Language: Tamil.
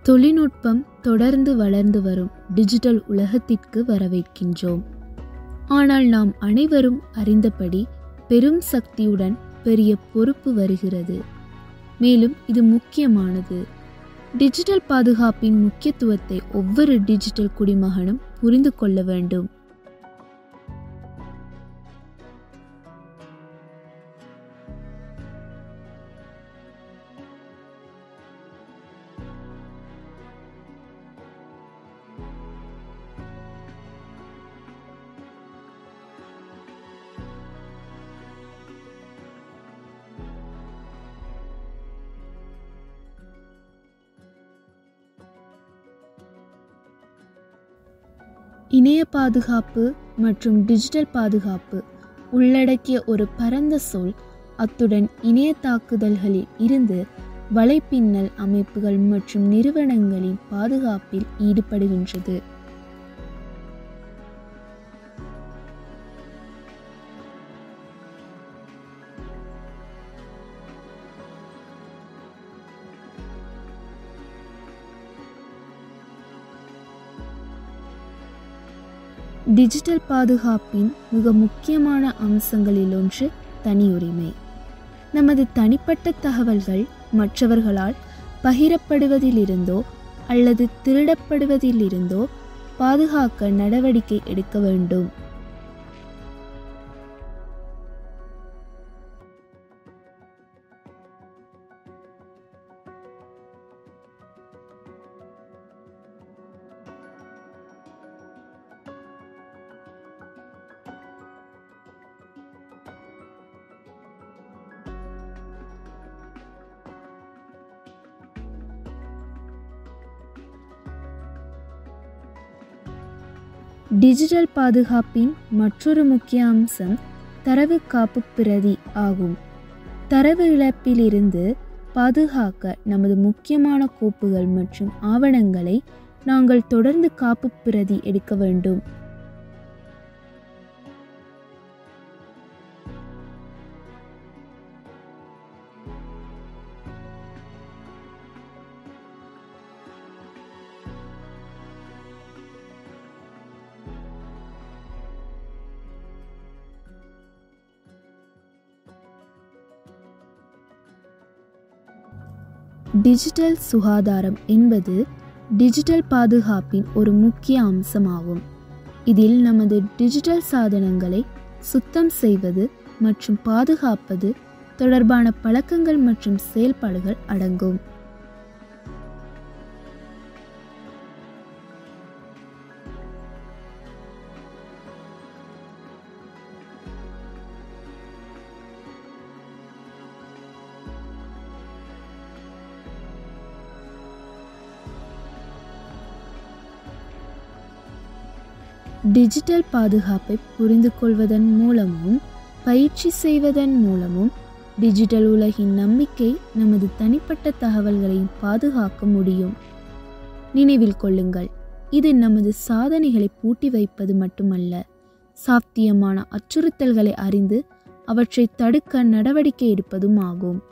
தொழில்நுட்பம் தொடர்ந்து வளர்ந்து வரும் டிஜிட்டல் உலகத்திற்கு வரவேற்கின்றோம் ஆனால் நாம் அனைவரும் அறிந்தபடி பெரும் சக்தியுடன் பெரிய பொறுப்பு வருகிறது மேலும் இது முக்கியமானது டிஜிட்டல் பாதுகாப்பின் முக்கியத்துவத்தை ஒவ்வொரு டிஜிட்டல் குடிமகனும் புரிந்து கொள்ள வேண்டும் இணைய பாதுகாப்பு மற்றும் டிஜிட்டல் பாதுகாப்பு உள்ளடக்கிய ஒரு பரந்த சொல் அத்துடன் இணைய தாக்குதல்களில் இருந்து வலைப்பின்னல் அமைப்புகள் மற்றும் நிறுவனங்களின் பாதுகாப்பில் ஈடுபடுகின்றது டிஜிட்டல் பாதுகாப்பின் மிக முக்கியமான அம்சங்களில் ஒன்று தனியுரிமை நமது தனிப்பட்ட தகவல்கள் மற்றவர்களால் பகிரப்படுவதிலிருந்தோ அல்லது திருடப்படுவதிலிருந்தோ பாதுகாக்க நடவடிக்கை எடுக்க வேண்டும் டிஜிட்டல் பாதுகாப்பின் மற்றொரு முக்கிய அம்சம் தரவு காப்பு பிரதி ஆகும் தரவு இழப்பிலிருந்து பாதுகாக்க நமது முக்கியமான கோப்புகள் மற்றும் ஆவணங்களை நாங்கள் தொடர்ந்து காப்பு பிரதி எடுக்க வேண்டும் டிஜிட்டல் சுகாதாரம் என்பது டிஜிட்டல் பாதுகாப்பின் ஒரு முக்கிய அம்சமாகும் இதில் நமது டிஜிட்டல் சாதனங்களை சுத்தம் செய்வது மற்றும் பாதுகாப்பது தொடர்பான பழக்கங்கள் மற்றும் செயல்பாடுகள் அடங்கும் டிஜிட்டல் பாதுகாப்பை புரிந்து கொள்வதன் மூலமும் பயிற்சி செய்வதன் மூலமும் டிஜிட்டல் உலகின் நம்பிக்கை நமது தனிப்பட்ட தகவல்களை பாதுகாக்க முடியும் நினைவில் கொள்ளுங்கள் இது நமது சாதனைகளை பூட்டி வைப்பது மட்டுமல்ல சாத்தியமான அச்சுறுத்தல்களை அறிந்து அவற்றை தடுக்க நடவடிக்கை எடுப்பதும் ஆகும்